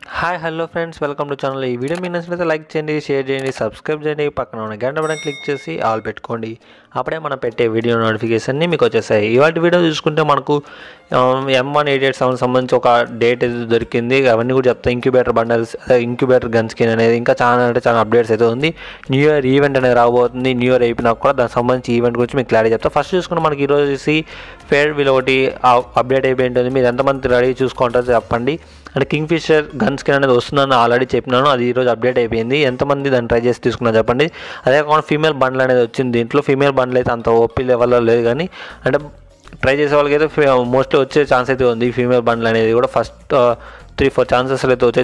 hi hello friends welcome to channel ఈ video మీకు నచ్చినట్లయితే లైక్ చేయండి షేర్ చేయండి సబ్స్క్రైబ్ చేయండి పక్కన ఉన్న గంట బటన్ క్లిక్ చేసి ఆల్ పెట్టుకోండి అప్పుడే మనం పెట్టే వీడియో నోటిఫికేషన్ని మీకు వచ్చేసాయి ఇవాటి వీడియో చూసుకుంటే మనకు M one eight eight seven సంబంధించి ఒక డేట్ అయితే దొరికింది అవన్నీ కూడా చెప్తా incubator bundles incubator gun skin అనేది ఇంకా చాలా అంటే చాలా అప్డేట్స్ అయితే ఉంది న్యూ ఇయర్ ఈవెంట్ అనేది రాబోతుంది న్యూ ఇయర్ అయిపోయినా కూడా దానికి సంబంధించి ఈవెంట్ గురించి మీకు క్లారిటీ చెప్తా ఫస్ట్ చూసుకుంటే మనకి ఈరోజు వచ్చేసి ఫేర్ వీల్ ఒకటి అప్డేట్ అయిపోయి ఉంటుంది మీరు ఎంతమంది రెడీ చూసుకుంటారో చెప్పండి అంటే కింగ్ ఫిషర్ గన్ స్కిన్ అనేది వస్తుందని ఆల్రెడీ చెప్పినాను అది ఈరోజు అప్డేట్ అయిపోయింది ఎంతమంది దాన్ని ట్రై చేసి తీసుకున్నా చెప్పండి అదే కాకుండా ఫీమేల్ బండ్లు అనేది వచ్చింది దీంట్లో ఫీమేల్ బండ్లు అయితే అంత ఓపీ లెవెల్లో లేదు కానీ అంటే ట్రై చేసే వాళ్ళకి అయితే మోస్ట్లీ వచ్చే ఛాన్స్ అయితే ఉంది ఫీమేల్ బండ్లు అనేది కూడా ఫస్ట్ త్రీ ఫోర్ ఛాన్సెస్ అయితే వచ్చే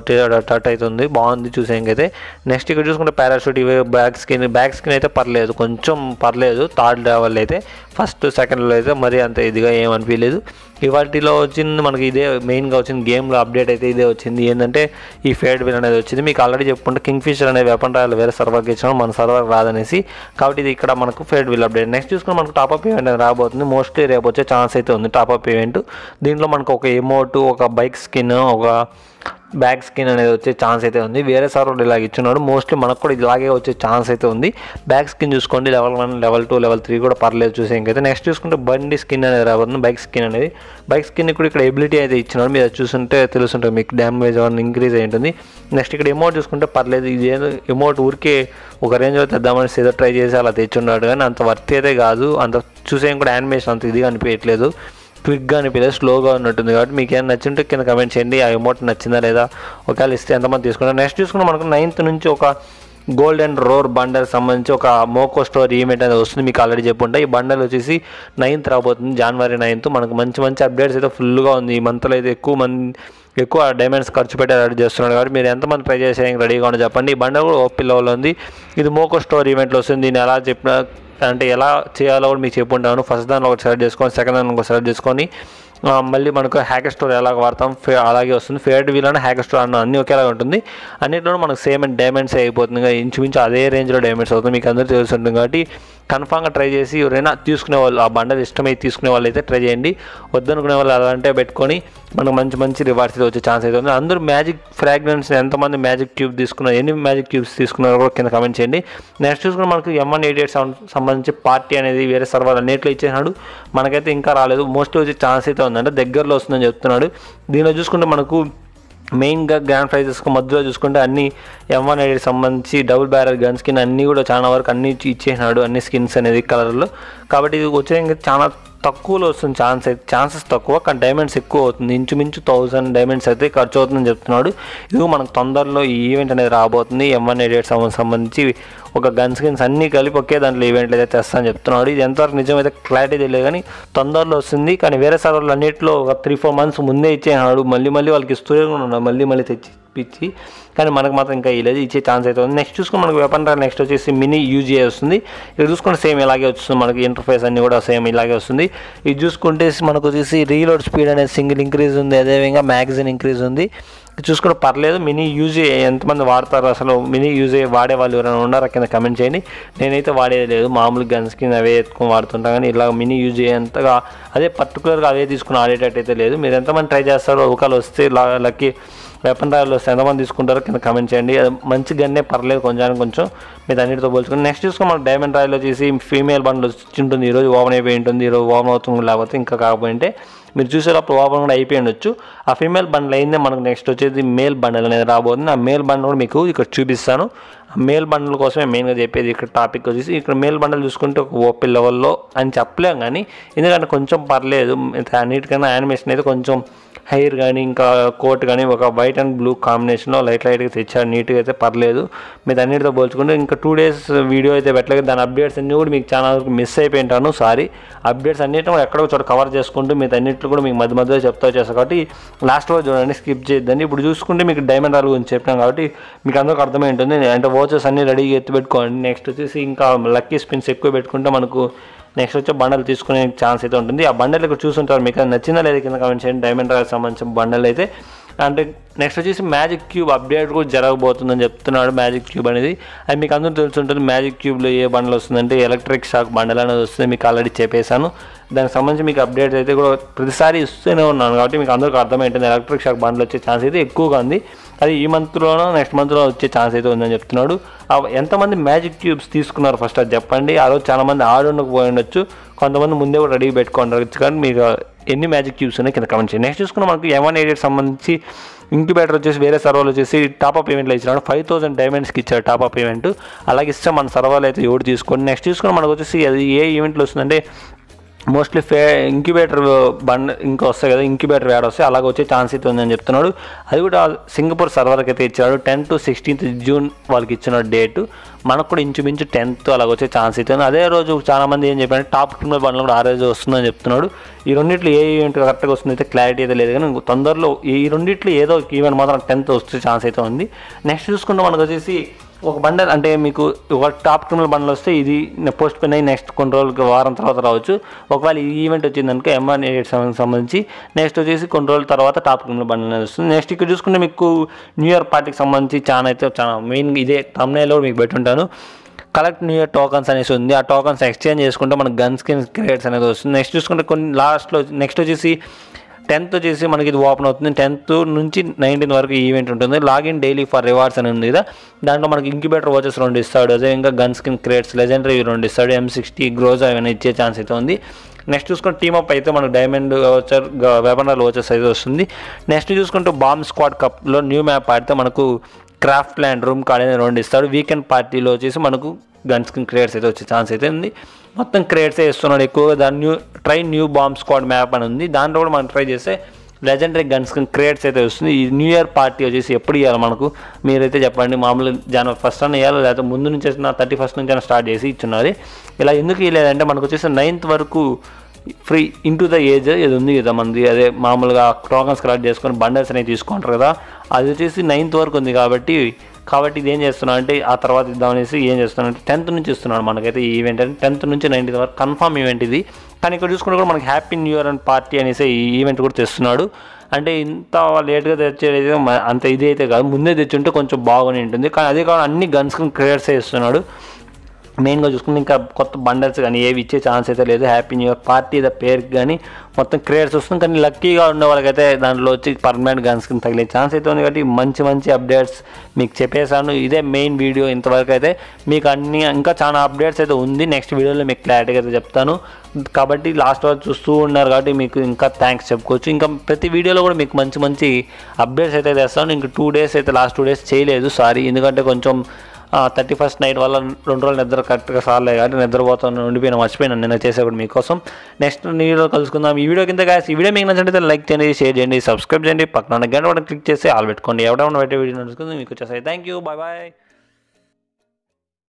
టట్ అవుతుంది బాగుంది చూసేంకైతే నెక్స్ట్ ఇక్కడ చూసుకుంటే పారాషూట్ ఇవి బ్యాక్ స్కిన్ బ్యాక్ స్కిన్ అయితే పర్లేదు కొంచెం పర్లేదు థర్డ్ లెవెల్ అయితే ఫస్ట్ సెకండ్లో అయితే మరీ అంత ఇదిగా ఏమనిపించలేదు ఇవాటిలో వచ్చింది మనకి ఇదే మెయిన్గా వచ్చింది గేమ్లో అప్డేట్ అయితే ఇదే వచ్చింది ఏంటంటే ఈ ఫేడ్ విన్ అనేది వచ్చింది మీకు ఆల్రెడీ చెప్పుకుంటే కింగ్ ఫిషర్ అనే వెపన్ రాయాలి వేరే సర్వర్కి ఇచ్చినా మన సర్వర్ రాదనేసి కాబట్టి ఇది ఇక్కడ మనకు ఫేడ్ విల్ అప్డేట్ నెక్స్ట్ చూసుకుని మనకు టాప్అప్ ఈవెంట్ అనేది రాబోతుంది మోస్ట్లీ రేపు వచ్చే ఛాన్స్ అయితే ఉంది టాప్అప్ ఈవెంట్ దీంట్లో మనకు ఒక ఎమోట్ ఒక బైక్ స్కిన్ ఒక బ్యాక్ స్కిన్ అనేది వచ్చే ఛాన్స్ అయితే ఉంది వేరే సర్వర్ ఇలాగ ఇచ్చున్నాడు మోస్ట్లీ మనకు కూడా ఇలాగే వచ్చే ఛాన్స్ అయితే ఉంది బ్యాక్ స్కిన్ చూసుకోండి level one level two level three కూడా పర్లేదు చూసే ఇంకైతే నెక్స్ట్ చూసుకుంటే బండి స్కిన్ అనేది రాబోతుంది బైక్ స్కిన్ అనేది బైక్ స్కిన్ కూడా ఇక్కడ ఎబిలిటీ అయితే ఇచ్చినాడు మీరు అది చూస్తుంటే తెలుస్తుంటుంది మీకు డ్యామేజ్ వన్ ఇంక్రీజ్ అయి ఉంటుంది నెక్స్ట్ ఇక్కడ ఎమౌంట్ చూసుకుంటే పర్లేదు ఇది ఏదో ఎమౌంట్ ఊరికే ఒక రేంజ్లో తెద్దామని ఏదో ట్రై చేసి అలా తెచ్చున్నాడు కానీ అంత వర్త్ అయితే కాదు అంత చూసే కూడా యానిమేషన్ అంత ఇదిగా అనిపించట్లేదు క్విక్గా అనిపించలేదు స్లోగా ఉన్నట్టుంది కాబట్టి మీకు ఏమైనా నచ్చింటే కింద కమెంట్ చేయండి ఆ అమౌంట్ నచ్చిందా లేదా ఒకవేళ ఇస్తే ఎంతమంది తీసుకుంటారు నెక్స్ట్ చూసుకుంటే మనకు నైన్త్ నుంచి ఒక గోల్డ్ అండ్ రోర్ బండల్ సంబంధించి ఒక మోకో స్టోర్ ఈవెంట్ అనేది వస్తుంది మీకు ఆల్రెడీ చెప్పుంటే ఈ బండల్ వచ్చేసి నైన్త్ రాబోతుంది జనవరి నైన్త్ మనకు మంచి మంచి అప్డేట్స్ అయితే ఫుల్గా ఉంది ఈ మంత్లో అయితే ఎక్కువ మంది ఎక్కువ డైమండ్స్ ఖర్చు పెట్టి రెడీ చేస్తున్నాడు కాబట్టి మీరు ఎంతమంది ట్రై చేసేయడానికి రెడీగా ఉండో చెప్పండి ఈ బండల్ కూడా ఓపీ లెవెల్లో ఉంది ఇది మోకో స్టోర్ ఈవెంట్లో వస్తుంది దీన్ని ఎలా చెప్పిన అంటే ఎలా చేయాలో కూడా మీకు చెప్పుంటాను ఫస్ట్ దానిలో ఒకటి సెలెక్ట్ చేసుకొని సెకండ్ దాన్ని ఒకటి సెలెక్ట్ చేసుకొని మళ్ళీ మనకు హ్యాకర్ స్టోర్ ఎలాగ వాడతాం ఫే అలాగే వస్తుంది ఫేర్డ్ వీల్ అని హ్యాకర్ స్టోర్ అన్న అన్ని ఒకేలాగా ఉంటుంది అన్నింటిలో మనకు సేమ్ అండ్ డైమండ్స్ అయిపోతుంది ఇంచుమించు అదే రేంజ్లో డైమండ్స్ అవుతుంది మీకు అందరూ తెలిసి ఉంటుంది కాబట్టి కన్ఫామ్గా ట్రై చేసి ఎవరైనా తీసుకునే వాళ్ళు ఆ బండలు ఇష్టమై తీసుకునే వాళ్ళు అయితే ట్రై చేయండి వద్దనుకునే వాళ్ళు అలా అంటే పెట్టుకొని మనకు మంచి మంచి రివార్డ్స్ అయితే వచ్చే ఛాన్స్ అయితే ఉంది అందరూ మ్యాజిక్ ఫ్రాగ్రెన్స్ ఎంతమంది మ్యాజిక్ ట్యూబ్ తీసుకున్నారు ఎన్ని మ్యాజిక్ ట్యూబ్స్ తీసుకున్నారో కూడా కింద కమెంట్ చేయండి నెక్స్ట్ చూసుకుని మనకు ఎం వన్ ఎయిట్ ఎయిట్ సంబంధించి పార్టీ అనేది వేరే సర్వర్ అన్నిట్లో ఇచ్చేసినాడు మనకైతే ఇంకా రాలేదు మోస్ట్లీ వచ్చే ఛాన్స్ అయితే ఉందంటే దగ్గరలో వస్తుందని చెప్తున్నాడు దీనిలో చూసుకుంటే మనకు మెయిన్గా గ్రాండ్ ప్రైజెస్కి మధ్యలో చూసుకుంటే అన్ని ఎం వన్ ఎయిట్ సంబంధించి డబుల్ బ్యారల్ గన్ స్కిన్ అన్నీ కూడా చాలా వరకు అన్ని ఇచ్చేసినాడు అన్ని స్కిన్స్ అనేది కలర్లో కాబట్టి ఇది వచ్చే చాలా తక్కువలో వస్తుంది ఛాన్స్ అయితే ఛాన్సెస్ తక్కువ కానీ డైమండ్స్ ఎక్కువ అవుతుంది ఇంచుమించు థౌసండ్ డైమండ్స్ అయితే ఖర్చు అవుతుందని చెప్తున్నాడు ఇది మనకు తొందరలో ఈ ఈవెంట్ అనేది రాబోతుంది ఎం వన్ ఎయిట్ ఎయిట్ సంబంధించి ఒక గన్ స్కిన్స్ అన్నీ కలిపి ఒకే దాంట్లో ఈవెంట్లు అయితే తెస్తానని చెప్తున్నాడు ఇది ఎంతవరకు నిజమైతే క్లారిటీ తెలియదు కానీ తొందరలో వస్తుంది కానీ వేరే సర్వర్లు అన్నింటిలో ఒక త్రీ ఫోర్ మంత్స్ ముందే ఇచ్చేసినాడు మళ్ళీ మళ్ళీ వాళ్ళకి ఇస్తూనే ఉన్నాడు మళ్ళీ మళ్ళీ తెచ్చి ఇప్పించి కానీ మనకు మాత్రం ఇంకా ఇలేదు ఇచ్చే ఛాన్స్ అయితే ఉంది నెక్స్ట్ చూసుకుని మనకు వెపన్ రా నెక్స్ట్ వచ్చేసి మినీ యూజీఏ వస్తుంది ఇది చూసుకుంటే సేమ్ ఇలాగే వస్తుంది మనకి ఇంటర్ఫేస్ అన్ని కూడా సేమ్ ఇలాగే వస్తుంది ఇది చూసుకుంటే మనకు వచ్చేసి రీలోడ్ స్పీడ్ అనేది సింగిల్ ఇంక్రీజ్ ఉంది అదేవిధంగా మ్యాగజైన్ ఇంక్రీజ్ ఉంది చూసుకుంటే పర్లేదు మినీ యూజ్ ఎంతమంది వాడతారు అసలు మినీ యూజ్ వాడే వాళ్ళు ఎవరైనా ఉన్నారా కింద కమెంట్ చేయండి నేనైతే వాడేది లేదు మామూలు గన్స్ కింద అవే ఎత్తుకొని వాడుతుంటాను కానీ ఇలా మినీ యూజ్ అంతగా అదే పర్టికులర్గా అవే తీసుకుని ఆడేటట్టు అయితే లేదు మీరు ఎంతమంది ట్రై చేస్తారో ఒకళ్ళు వస్తే లక్కీ వెపన్ రాయలు వస్తే ఎంతమంది తీసుకుంటారో కింద కమెంట్ చేయండి అది మంచి గన్నే పర్లేదు కొంచెం కొంచెం మీరు అన్నిటితో పోల్చుకుని నెక్స్ట్ చూసుకుని మనకు డైమండ్ రాయల్ వచ్చేసి ఫీమేల్ బండ్లు వచ్చి ఉంటుంది ఈరోజు ఓపెన్ అయిపోయి ఉంటుంది ఈరోజు ఓపెన్ అవుతుంది లేకపోతే ఇంకా కాకపోయింటే మీరు చూసేటప్పుడు ఓపెన్ కూడా అయిపోయి ఉండొచ్చు ఆ ఫీమేల్ బండ్లు అయిందే మనకు నెక్స్ట్ వచ్చేది మేల్ బండల్ అనేది రాబోతుంది ఆ మేల్ బండ్ కూడా మీకు ఇక్కడ చూపిస్తాను ఆ మేల్ బండల్ కోసమే మెయిన్గా చెప్పేది ఇక్కడ టాపిక్ వచ్చేసి ఇక్కడ మేల్ బండల్ చూసుకుంటే ఒక ఓపీ లెవెల్లో అని చెప్పలేం కానీ ఎందుకంటే కొంచెం పర్లేదు అన్నిటికన్నా యానిమేషన్ అయితే కొంచెం హెయిర్ కానీ ఇంకా కోట్ కానీ ఒక వైట్ అండ్ బ్లూ కాంబినేషన్లో లైట్ లైట్గా తెచ్చారు నీట్గా అయితే పర్లేదు మీరు అన్నిటితో పోల్చుకుంటే ఇంకా టూ డేస్ వీడియో అయితే పెట్టలేదు దాని అప్డేట్స్ అన్నీ కూడా మీకు చాలా వరకు మిస్ అయిపోయి ఉంటాను సారీ అప్డేట్స్ అన్నిటిని కూడా ఎక్కడో చోట కవర్ చేసుకుంటూ మీరు అన్నింటిలో కూడా మీకు మధ్య మధ్యలో చెప్తా చేస్తాను కాబట్టి లాస్ట్ రోజు చూడండి స్కిప్ చేయొద్దండి ఇప్పుడు చూసుకుంటే మీకు డైమండ్ రాల్ గురించి చెప్పినాం కాబట్టి మీకు అందరికి అర్థమై ఉంటుంది అంటే వాచెస్ అన్ని రెడీగా ఎత్తి పెట్టుకోండి నెక్స్ట్ వచ్చేసి ఇంకా లక్కీ స్పిన్స్ ఎక్కువ పెట్టుకుంటే మనకు నెక్స్ట్ వచ్చే బండలు తీసుకునే ఛాన్స్ అయితే ఉంటుంది ఆ బండల్ ఇక్కడ చూసుంటారు మీకు అది నచ్చిందా లేదా కింద కమెంట్ చేయండి డైమండ్ రాయల్ సంబంధించిన బండల్ అయితే అంటే నెక్స్ట్ వచ్చేసి మ్యాజిక్ క్యూబ్ అప్డేట్ కూడా జరగబోతుందని చెప్తున్నాడు మ్యాజిక్ క్యూబ్ అనేది అది మీకు అందరూ తెలుసుంటుంది మ్యాజిక్ క్యూబ్లో ఏ బండల్ వస్తుందంటే ఎలక్ట్రిక్ షాక్ బండల్ అనేది వస్తుంది మీకు ఆల్రెడీ చెప్పేశాను దానికి సంబంధించి మీకు అప్డేట్ అయితే కూడా ప్రతిసారి ఇస్తూనే ఉన్నాను కాబట్టి మీకు అందరికీ అర్థమైంటుంది ఎలక్ట్రిక్ షాక్ బండల్ వచ్చే ఛాన్స్ అయితే ఎక్కువగా ఉంది అది ఈ మంత్లోనో నెక్స్ట్ మంత్లో వచ్చే ఛాన్స్ అయితే ఉందని చెప్తున్నాడు ఆ ఎంతమంది మ్యాజిక్ క్యూబ్స్ తీసుకున్నారు ఫస్ట్ అది చెప్పండి ఆ రోజు చాలా మంది ఆడుండకు పోయి ఉండొచ్చు కొంతమంది ముందే కూడా రెడీ పెట్టుకోండి కానీ మీకు ఎన్ని మ్యాజిక్ క్యూబ్స్ ఉన్నాయి కింద కమెంట్ చేయండి నెక్స్ట్ చూసుకున్న మనకు ఎవన్ ఎయిట్ సంబంధించి ఇంక్యుబేటర్ వచ్చేసి వేరే సర్వర్లు వచ్చేసి టాప్అప్ పేమెంట్లో ఇచ్చినాడు ఫైవ్ థౌసండ్ డైమండ్స్కి ఇచ్చాడు టాప్అప్ పేమెంట్ అలాగే ఇస్తే మన సర్వర్లు అయితే ఎవరు తీసుకోండి నెక్స్ట్ చూసుకుని మనకు వచ్చేసి అది ఏ ఈవెంట్లో వస్తుందంటే మోస్ట్లీ ఫే ఇంక్యుబేటర్ బండ్ ఇంకా వస్తాయి కదా ఇంక్యుబేటర్ యాడ్ వస్తాయి అలాగ వచ్చే ఛాన్స్ అయితే ఉందని చెప్తున్నాడు అది కూడా సింగపూర్ సర్వర్కి అయితే ఇచ్చాడు టెన్ టు సిక్స్టీన్త్ జూన్ వాళ్ళకి ఇచ్చిన డేట్ మనకు కూడా ఇంచుమించు టెన్త్ అలాగ వచ్చే ఛాన్స్ అయితే ఉంది అదే రోజు చాలా మంది ఏం చెప్పారంటే టాప్ క్రిమినల్ బండ్లు కూడా ఆ రోజు వస్తుందని చెప్తున్నాడు ఈ రెండిట్లో ఏ ఈవెంట్ కరెక్ట్గా వస్తుంది అయితే క్లారిటీ అయితే లేదు కానీ తొందరలో ఈ రెండిట్లో ఏదో ఒక ఈవెంట్ మాత్రం టెన్త్ వచ్చే ఛాన్స్ అయితే ఉంది నెక్స్ట్ చూసుకుంటే మనకు వచ్చేసి ఒక బండల్ అంటే మీకు ఒక టాప్ క్రిమినల్ బండల్ వస్తే ఇది పోస్ట్ పోయిన నెక్స్ట్ కొన్ని రోజులకి వారం తర్వాత రావచ్చు ఒకవేళ ఈ ఈవెంట్ వచ్చిందనుకో ఎంఆర్ ఎయిట్ సెవెన్ సంబంధించి నెక్స్ట్ వచ్చేసి కొన్ని రోజుల తర్వాత టాప్ క్రిమినల్ బండల్ అనేది వస్తుంది నెక్స్ట్ ఇక్కడ చూసుకుంటే మీకు న్యూ ఇయర్ పార్టీకి సంబంధించి చాలా అయితే చాలా మెయిన్ ఇదే తమ్నేలో మీకు పెట్టుంటాను కలెక్ట్ న్యూ ఇయర్ టోకన్స్ అనేసి ఉంది ఆ టోకన్స్ ఎక్స్చేంజ్ చేసుకుంటే మనకు గన్ స్కిన్ క్రియేట్స్ అనేది వస్తుంది నెక్స్ట్ చూసుకుంటే కొన్ని లాస్ట్లో నెక్స్ట్ వచ్చేసి టెన్త్ వచ్చేసి మనకి ఇది ఓపెన్ అవుతుంది టెన్త్ నుంచి నైన్టీన్ వరకు ఈవెంట్ ఉంటుంది లాగిన్ డైలీ ఫర్ రివార్డ్స్ అని ఉంది కదా దాంట్లో మనకి ఇంక్యుబేటర్ వాచెస్ రెండు ఇస్తాడు అదే ఇంకా గన్ స్కిన్ క్రియేట్స్ లెజెండరీ రెండు ఇస్తాడు ఎం సిక్స్టీ గ్రోజా ఏమైనా ఇచ్చే ఛాన్స్ అయితే ఉంది నెక్స్ట్ చూసుకుంటే టీమ్ అప్ అయితే మనకు డైమండ్ వచ్చర్ వెపనల్ వచ్చర్స్ అయితే వస్తుంది నెక్స్ట్ చూసుకుంటే బాంబ్ స్క్వాడ్ కప్లో న్యూ మ్యాప్ ఆడితే మనకు క్రాఫ్ట్ ల్యాండ్ రూమ్ కార్డ్ అనేది రెండు ఇస్తాడు వీకెండ్ పార్టీలో వచ్చేసి మనకు గన్ స్కిన్ క్రియేట్స్ అయితే వచ్చే ఛాన్స్ అయితే ఉంది మొత్తం క్రియేట్సే ఇస్తున్నాడు ఎక్కువగా దాని new try new bomb squad map అని ఉంది దాంట్లో కూడా మనం ట్రై చేస్తే లెజెండరీ గన్ స్కిన్ క్రియేట్స్ అయితే వస్తుంది ఈ న్యూ ఇయర్ పార్టీ వచ్చేసి ఎప్పుడు ఇవ్వాలి మనకు మీరైతే చెప్పండి మామూలు జనవరి ఫస్ట్ అని ఇవ్వాలి లేకపోతే ముందు నుంచి నా థర్టీ ఫస్ట్ నుంచి అయినా స్టార్ట్ చేసి ఇచ్చున్నది ఇలా ఎందుకు ఇవ్వలేదంటే మనకు వచ్చేసి నైన్త్ వరకు ఫ్రీ ఇంటూ ద ఏజ్ ఇది ఉంది కదా మనది అదే మామూలుగా టోకన్స్ కలెక్ట్ చేసుకొని బండల్స్ అనేవి తీసుకుంటారు కదా అది వచ్చేసి నైన్త్ వరకు ఉంది కాబట్టి కాబట్టి ఇది ఏం చేస్తున్నా అంటే ఆ తర్వాత ఇద్దామనేసి ఏం చేస్తున్నాను అంటే టెన్త్ నుంచి ఇస్తున్నాడు మనకైతే ఈ ఈవెంట్ అంటే టెన్త్ నుంచి నైన్టీన్త్ వరకు కన్ఫర్మ్ ఈవెంట్ ఇది కానీ ఇక్కడ చూసుకుంటే కూడా మనకి happy new year and party అనేసి ఈ ఈవెంట్ కూడా తెస్తున్నాడు అంటే ఇంత లేట్గా తెచ్చేది మ- అంత ఇది అయితే కాదు ముందే తెచ్చుంటే కొంచెం బాగుని ఉంటుంది కానీ అదే కాదు అన్ని గన్స్ క్రియేట్స్ ఇస్తున్నాడు మెయిన్గా చూసుకుంటే ఇంకా కొత్త బండల్స్ కానీ ఏవి ఇచ్చే ఛాన్స్ అయితే లేదు హ్యాపీ న్యూ ఇయర్ పార్టీ ద పేరుకి కానీ మొత్తం క్రియేట్స్ వస్తుంది కానీ లక్కీగా ఉండే వాళ్ళకైతే దాంట్లో వచ్చి పర్మనెంట్ గన్స్ కింద తగిలే ఛాన్స్ అయితే ఉంది కాబట్టి మంచి మంచి అప్డేట్స్ మీకు చెప్పేశాను ఇదే మెయిన్ వీడియో ఇంతవరకు అయితే మీకు అన్ని ఇంకా చాలా అప్డేట్స్ అయితే ఉంది నెక్స్ట్ వీడియోలో మీకు క్లారిటీగా అయితే చెప్తాను కాబట్టి లాస్ట్ వరకు చూస్తూ ఉన్నారు కాబట్టి మీకు ఇంకా థ్యాంక్స్ చెప్పుకోవచ్చు ఇంకా ప్రతి వీడియోలో కూడా మీకు మంచి మంచి అప్డేట్స్ అయితే తెస్తాను ఇంక టూ డేస్ అయితే లాస్ట్ టూ డేస్ చేయలేదు సారీ ఎందుకంటే కొంచెం థర్టీ ఫస్ట్ నైట్ వల్ల రెండు రోజులు నిద్ర కరెక్ట్గా సార్లే కాబట్టి నిద్రపోతాను ఉండిపోయిన మర్చిపోయినా నిన్న చేసేప్పుడు మీకోసం నెక్స్ట్ వీడియో కలుసుకుందాం ఈ వీడియో కింద guys, ఈ వీడియో మీకు నచ్చినట్లయితే లైక్ చేయండి షేర్ చేయండి సబ్స్క్రైబ్ చేయండి పక్కన ఉన్న గంట కూడా క్లిక్ చేసి ఆల్ పెట్టుకోండి ఎవడన్నా పెట్టే వీడియో నడుచుకుంది మీకు వచ్చేసాయి థ్యాంక్ యూ బాయ్ బాయ్